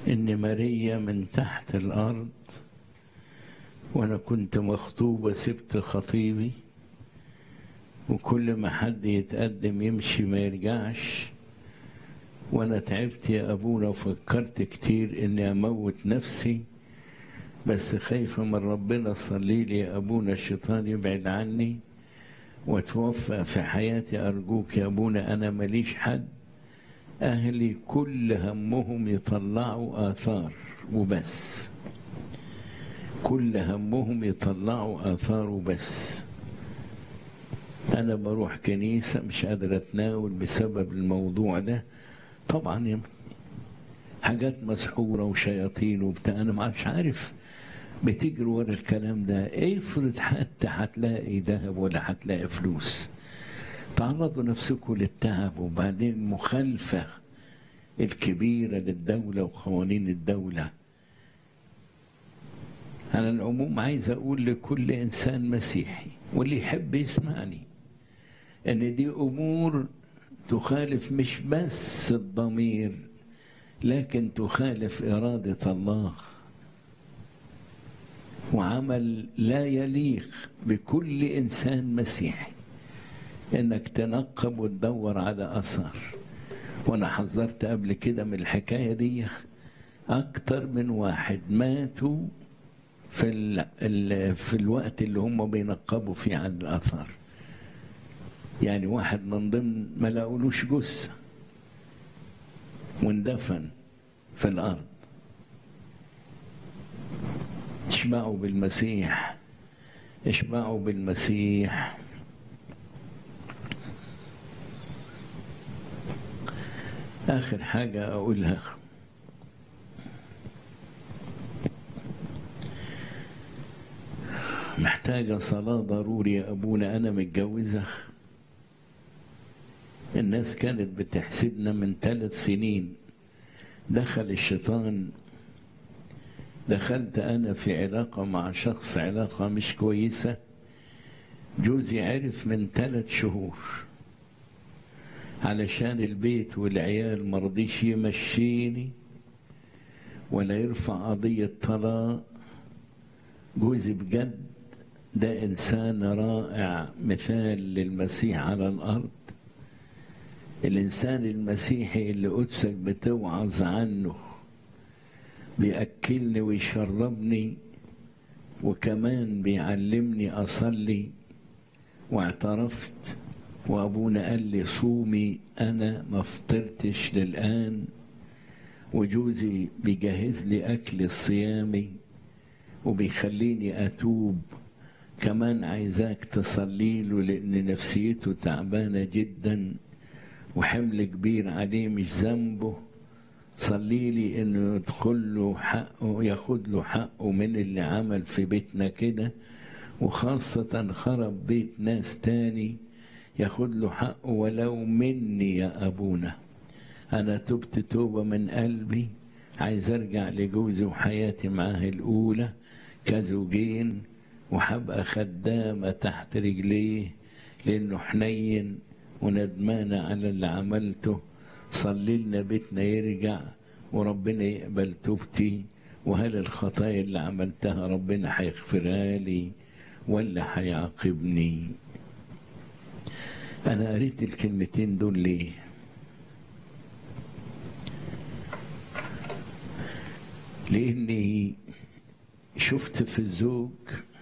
إن ماريا من تحت الأرض وأنا كنت مخطوبة سبت خطيبي وكل ما حد يتقدم يمشي ما يرجعش وأنا تعبت يا أبونا وفكرت كتير إني أموت نفسي بس خايفة من ربنا صلي لي يا أبونا الشيطان يبعد عني وتوفى في حياتي أرجوك يا أبونا أنا ماليش حد أهلي كل همهم يطلعوا آثار وبس كل همهم يطلعوا آثار وبس أنا بروح كنيسة مش قادر أتناول بسبب الموضوع ده طبعا يا حاجات مسحورة وشياطين وبتاع أنا مش عارف بتجري ورا الكلام ده افرض حتى هتلاقي ذهب ولا هتلاقي فلوس تعرضوا نفسكم للتعب وبعدين المخالفة الكبيرة للدولة وقوانين الدولة أنا العموم عايز أقول لكل إنسان مسيحي واللي يحب يسمعني إن دي أمور تخالف مش بس الضمير لكن تخالف إرادة الله وعمل لا يليق بكل إنسان مسيحي إنك تنقب وتدور على أثر وأنا حذرت قبل كده من الحكاية دي أكتر من واحد ماتوا في ال ال في الوقت اللي هم بينقبوا فيه عن الأثر يعني واحد من ضمن ما لقولوش جثة واندفن في الأرض اشبعوا بالمسيح اشبعوا بالمسيح آخر حاجة أقولها محتاجة صلاة ضروري يا أبونا أنا متجوزة الناس كانت بتحسدنا من ثلاث سنين دخل الشيطان دخلت أنا في علاقة مع شخص علاقة مش كويسة جوزي عرف من ثلاث شهور علشان البيت والعيال مرضيش يمشيني ولا يرفع قضية طلاق جوزي بجد ده إنسان رائع مثال للمسيح على الأرض الإنسان المسيحي اللي قدسك بتوعظ عنه بيأكلني ويشربني وكمان بيعلمني أصلي واعترفت وأبونا قال لي صومي أنا ما فطرتش للآن وجوزي بيجهز لي أكل الصيامي وبيخليني أتوب كمان عايزاك تصلي له لأن نفسيته تعبانة جدا وحمل كبير عليه مش ذنبه صلي لي انه يدخل له حقه ياخد له حقه من اللي عمل في بيتنا كده وخاصة خرب بيت ناس تاني ياخد له حقه ولو مني يا أبونا أنا تبت توبة من قلبي عايز أرجع لجوزي وحياتي معاه الأولى كزوجين وحبقى خدامة تحت رجليه لأنه حنين وندمانة على اللي عملته صلي لنا بيتنا يرجع وربنا يقبل توبتي وهل الخطايا اللي عملتها ربنا هيغفرها لي ولا هيعاقبني أنا قريت الكلمتين دول ليه لأني شفت في الزوج